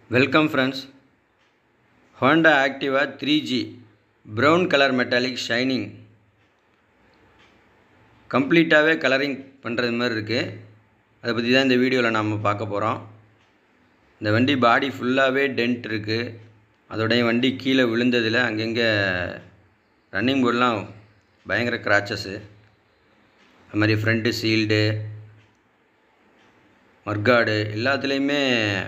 welcome friends Honda Activa three G brown colour metallic shining கம்ப்ளீட்டாகவே colouring பண்ணுறது மாதிரி இருக்குது அதை பற்றி தான் இந்த வீடியோவில் நாம் பார்க்க போகிறோம் இந்த வண்டி பாடி ஃபுல்லாகவே டென்ட் இருக்குது அதோடைய வண்டி கீழே விழுந்ததில் அங்கங்கே ரன்னிங் போர்டெலாம் பயங்கர கிராச்சஸ்ஸு அது மாதிரி ஃப்ரண்ட்டு சீல்டு மர்காடு எல்லாத்துலேயுமே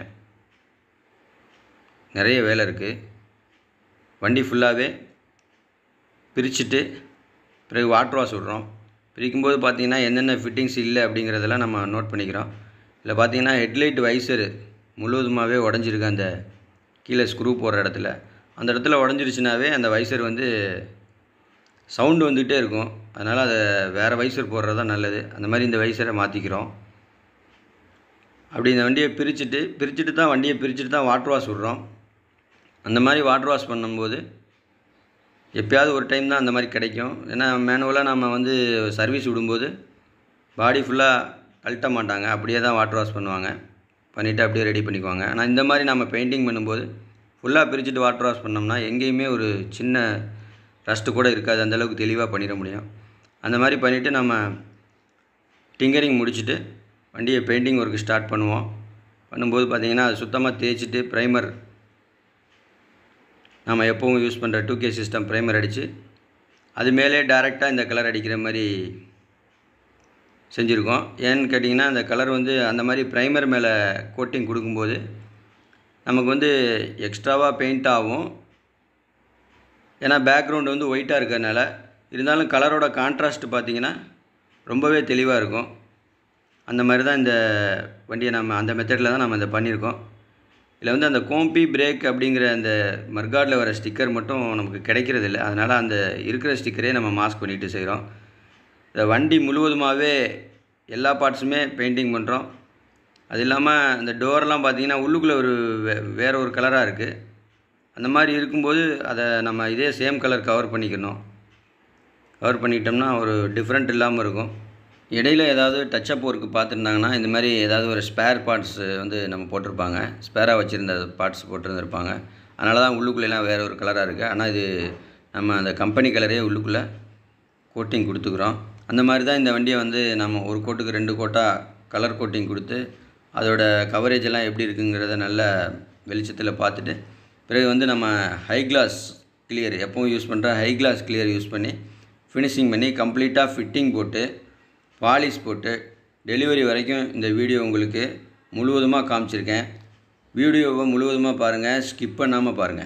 நிறைய வேலை இருக்குது வண்டி ஃபுல்லாகவே பிரிச்சுட்டு பிறகு வாட்டர் வாஷ் விட்றோம் பிரிக்கும்போது பார்த்தீங்கன்னா என்னென்ன ஃபிட்டிங்ஸ் இல்லை அப்படிங்கிறதெல்லாம் நம்ம நோட் பண்ணிக்கிறோம் இதில் பார்த்தீங்கன்னா ஹெட்லைட் வைசரு முழுவதுமாகவே உடஞ்சிருக்கு அந்த கீழே ஸ்க்ரூ போடுற இடத்துல அந்த இடத்துல உடஞ்சிருச்சுனாவே அந்த வைசர் வந்து சவுண்டு வந்துகிட்டே இருக்கும் அதனால் அதை வேறு வைசர் போடுறது தான் நல்லது அந்த மாதிரி இந்த வைசரை மாற்றிக்கிறோம் அப்படி இந்த வண்டியை பிரிச்சுட்டு பிரிச்சுட்டு தான் வண்டியை பிரிச்சுட்டு தான் வாட்டர் வாஷ் விட்றோம் அந்த மாதிரி வாட்டர் வாஷ் பண்ணும்போது எப்பயாவது ஒரு டைம் தான் அந்த மாதிரி கிடைக்கும் ஏன்னா மேனுவலாக நம்ம வந்து சர்வீஸ் விடும்போது பாடி ஃபுல்லாக கழட்ட மாட்டாங்க அப்படியே தான் வாட்டர் வாஷ் பண்ணுவாங்க பண்ணிவிட்டு அப்படியே ரெடி பண்ணிக்குவாங்க ஆனால் இந்த மாதிரி நம்ம பெயிண்டிங் பண்ணும்போது ஃபுல்லாக பிரிச்சுட்டு வாட்டர் வாஷ் பண்ணோம்னா எங்கேயுமே ஒரு சின்ன ரஸ்ட்டு கூட இருக்காது அந்தளவுக்கு தெளிவாக பண்ணிட முடியும் அந்த மாதிரி பண்ணிவிட்டு நம்ம டிங்கரிங் முடிச்சுட்டு வண்டியை பெயிண்டிங் ஒர்க்கு ஸ்டார்ட் பண்ணுவோம் பண்ணும்போது பார்த்திங்கன்னா அது சுத்தமாக தேய்ச்சிட்டு ப்ரைமர் நம்ம எப்போவும் யூஸ் பண்ணுற டூ கே சிஸ்டம் ப்ரைமர் அடித்து அது மேலே டேரெக்டாக இந்த கலர் அடிக்கிற மாதிரி செஞ்சுருக்கோம் ஏன்னு கேட்டிங்கன்னா அந்த கலர் வந்து அந்த மாதிரி ப்ரைமர் மேலே கோட்டிங் கொடுக்கும்போது நமக்கு வந்து எக்ஸ்ட்ராவாக பெயிண்ட் ஆகும் ஏன்னா பேக்ரவுண்டு வந்து ஒயிட்டாக இருக்கிறதுனால இருந்தாலும் கலரோட கான்ட்ராஸ்ட் பார்த்திங்கன்னா ரொம்பவே தெளிவாக இருக்கும் அந்த மாதிரி தான் இந்த வண்டியை நம்ம அந்த மெத்தடில் தான் நம்ம இதை பண்ணியிருக்கோம் இதில் வந்து அந்த கோம்பி பிரேக் அப்படிங்கிற அந்த மர்காடில் வர ஸ்டிக்கர் மட்டும் நமக்கு கிடைக்கிறது இல்லை அதனால் அந்த இருக்கிற ஸ்டிக்கரே நம்ம மாஸ்க் பண்ணிட்டு செய்கிறோம் இந்த வண்டி முழுவதுமாகவே எல்லா பார்ட்ஸுமே பெயிண்டிங் பண்ணுறோம் அது இல்லாமல் அந்த டோர்லாம் பார்த்திங்கன்னா உள்ளுக்குள்ளே ஒரு வே வேறு ஒரு கலராக இருக்குது அந்த மாதிரி இருக்கும்போது அதை நம்ம இதே சேம் கலர் கவர் பண்ணிக்கணும் கவர் பண்ணிக்கிட்டோம்னா ஒரு டிஃப்ரெண்ட் இல்லாமல் இருக்கும் இடையில் ஏதாவது டச்சப் ஒர்க்கு பார்த்துருந்தாங்கன்னா இந்த மாதிரி ஏதாவது ஒரு ஸ்பேர் பார்ட்ஸ் வந்து நம்ம போட்டிருப்பாங்க ஸ்பேராக வச்சுருந்த பார்ட்ஸ் போட்டிருந்துருப்பாங்க அதனால தான் உள்ளுக்குள்ளெல்லாம் வேறு ஒரு கலராக இருக்குது ஆனால் இது நம்ம அந்த கம்பெனி கலரே உள்ளுக்குள்ளே கோட்டிங் கொடுத்துக்குறோம் அந்த மாதிரி தான் இந்த வண்டியை வந்து நம்ம ஒரு கோட்டுக்கு ரெண்டு கோட்டாக கலர் கோட்டிங் கொடுத்து அதோட கவரேஜ் எல்லாம் எப்படி இருக்குங்கிறத நல்ல வெளிச்சத்தில் பார்த்துட்டு பிறகு வந்து நம்ம ஹை கிளாஸ் கிளியர் எப்பவும் யூஸ் பண்ணுற ஹை கிளாஸ் கிளியர் யூஸ் பண்ணி ஃபினிஷிங் பண்ணி கம்ப்ளீட்டாக ஃபிட்டிங் போட்டு பாலிஷ் போட்டு டெலிவரி வரைக்கும் இந்த வீடியோ உங்களுக்கு முழுவதுமாக காமிச்சிருக்கேன் வீடியோவை முழுவதுமாக பாருங்கள் ஸ்கிப் பண்ணாமல் பாருங்கள்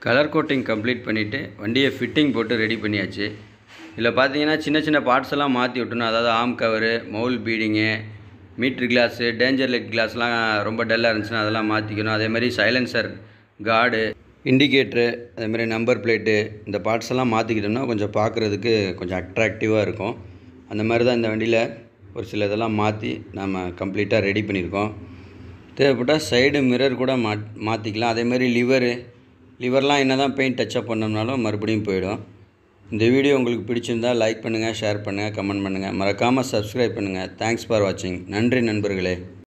கலர் கோட்டிங் கம்ப்ளீட் பண்ணிவிட்டு வண்டியை ஃபிட்டிங் போட்டு ரெடி பண்ணியாச்சு இதில் பார்த்தீங்கன்னா சின்ன சின்ன பார்ட்ஸ் எல்லாம் மாற்றி விட்டணும் அதாவது ஆம் cover mould beading meter glass danger light கிளாஸ்லாம் ரொம்ப டல்லாக இருந்துச்சுன்னா அதெல்லாம் மாற்றிக்கணும் அதேமாதிரி சைலன்சர் கார்டு இண்டிகேட்ரு அதேமாதிரி நம்பர் பிளேட்டு இந்த பார்ட்ஸ் எல்லாம் மாற்றிக்கிட்டோம்னா கொஞ்சம் பார்க்குறதுக்கு கொஞ்சம் அட்ராக்டிவாக இருக்கும் அந்த மாதிரி தான் இந்த வண்டியில் ஒரு சில இதெல்லாம் மாற்றி நம்ம கம்ப்ளீட்டாக ரெடி பண்ணியிருக்கோம் தேவைப்பட்டால் சைடு மிரர் கூட மா மாற்றிக்கலாம் அதேமாதிரி லிவரு லிவர்லாம் என்ன தான் பெயிண்ட் டச்சப் பண்ணோம்னாலும் மறுபடியும் போயிடும் இந்த வீடியோ உங்களுக்கு பிடிச்சிருந்தால் லைக் பண்ணுங்கள் ஷேர் பண்ணுங்கள் கமெண்ட் பண்ணுங்கள் மறக்காமல் சப்ஸ்கிரைப் பண்ணுங்கள் தேங்க்ஸ் ஃபார் வாட்சிங் நன்றி நண்பர்களே